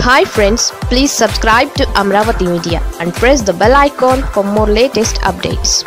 hi friends please subscribe to Amaravati media and press the bell icon for more latest updates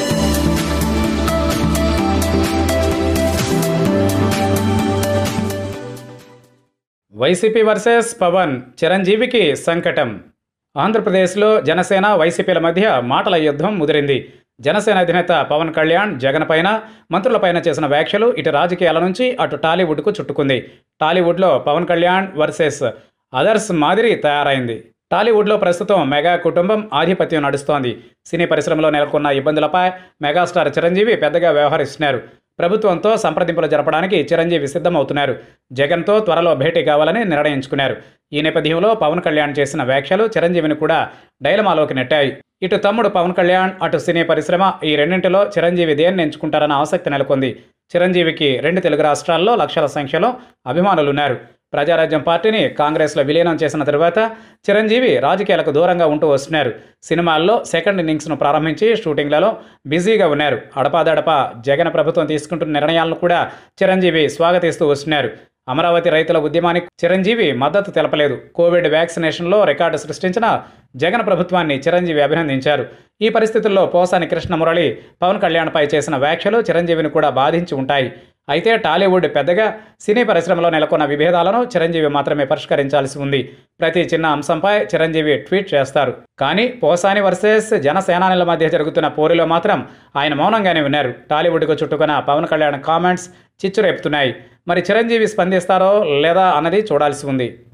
YCP versus Pawan చిరంజీవికి సంకటం ఆంధ్రప్రదేశ్లో జనసేన వైసీపీల మధ్య మాటల యుద్ధం ముదిరింది జనసేన అధినేత పవన్ కళ్యాణ్ జగన్ పైన మంత్రులపైన చేసిన వ్యాఖ్యలు ఇటు రాజకీయాల నుంచి అటు టాలీవుడ్కు చుట్టుకుంది టాలీవుడ్లో పవన్ కళ్యాణ్ వర్సెస్ అదర్స్ మాదిరి తయారైంది టాలీవుడ్లో ప్రస్తుతం మెగా కుటుంబం ఆధిపత్యం నడుస్తోంది సినీ పరిశ్రమలో నెలకొన్న ఇబ్బందులపై మెగాస్టార్ చిరంజీవి పెద్దగా వ్యవహరిస్తున్నారు ప్రభుత్వంతో సంప్రదింపులు జరపడానికి చిరంజీవి సిద్ధమవుతున్నారు జగన్తో త్వరలో భేటీ కావాలని నిర్ణయించుకున్నారు ఈ నేపథ్యంలో పవన్ కళ్యాణ్ చేసిన వ్యాఖ్యలు చిరంజీవిని కూడా డైలమాలోకి నెట్టాయి ఇటు తమ్ముడు పవన్ కళ్యాణ్ అటు సినీ పరిశ్రమ ఈ రెండింటిలో చిరంజీవి దేన్ని ఎంచుకుంటారన్న ఆసక్తి నెలకొంది చిరంజీవికి రెండు తెలుగు రాష్ట్రాల్లో లక్షల సంఖ్యలో అభిమానులున్నారు ప్రజారాజ్యం పార్టీని కాంగ్రెస్లో విలీనం చేసిన తరువాత చిరంజీవి రాజకీయాలకు దూరంగా ఉంటూ వస్తున్నారు సినిమాల్లో సెకండ్ ఇన్నింగ్స్ను ప్రారంభించి షూటింగ్లలో బిజీగా ఉన్నారు అడపాదడపా జగన్ ప్రభుత్వం తీసుకుంటున్న నిర్ణయాలను కూడా చిరంజీవి స్వాగతిస్తూ వస్తున్నారు అమరావతి రైతుల ఉద్యమానికి చిరంజీవి మద్దతు తెలపలేదు కోవిడ్ వ్యాక్సినేషన్లో రికార్డు సృష్టించిన జగన్ ప్రభుత్వాన్ని చిరంజీవి అభినందించారు ఈ పరిస్థితుల్లో పోసాని కృష్ణమురళి పవన్ కళ్యాణ్పై చేసిన వ్యాఖ్యలు చిరంజీవిని కూడా బాధించి ఉంటాయి అయితే టాలీవుడ్ పెద్దగా సినీ పరిశ్రమలో నెలకొన్న విభేదాలను చిరంజీవి మాత్రమే పరిష్కరించాల్సి ఉంది ప్రతి చిన్న అంశంపై చిరంజీవి ట్వీట్ చేస్తారు కానీ పోసాని వర్సెస్ జనసేనానుల మధ్య జరుగుతున్న పోరులో మాత్రం ఆయన మౌనంగానే ఉన్నారు టాలీవుడ్కు చుట్టుకున్న పవన్ కళ్యాణ్ కామెంట్స్ చిచ్చు రేపుతున్నాయి మరి చిరంజీవి స్పందిస్తారో లేదా అన్నది చూడాల్సి ఉంది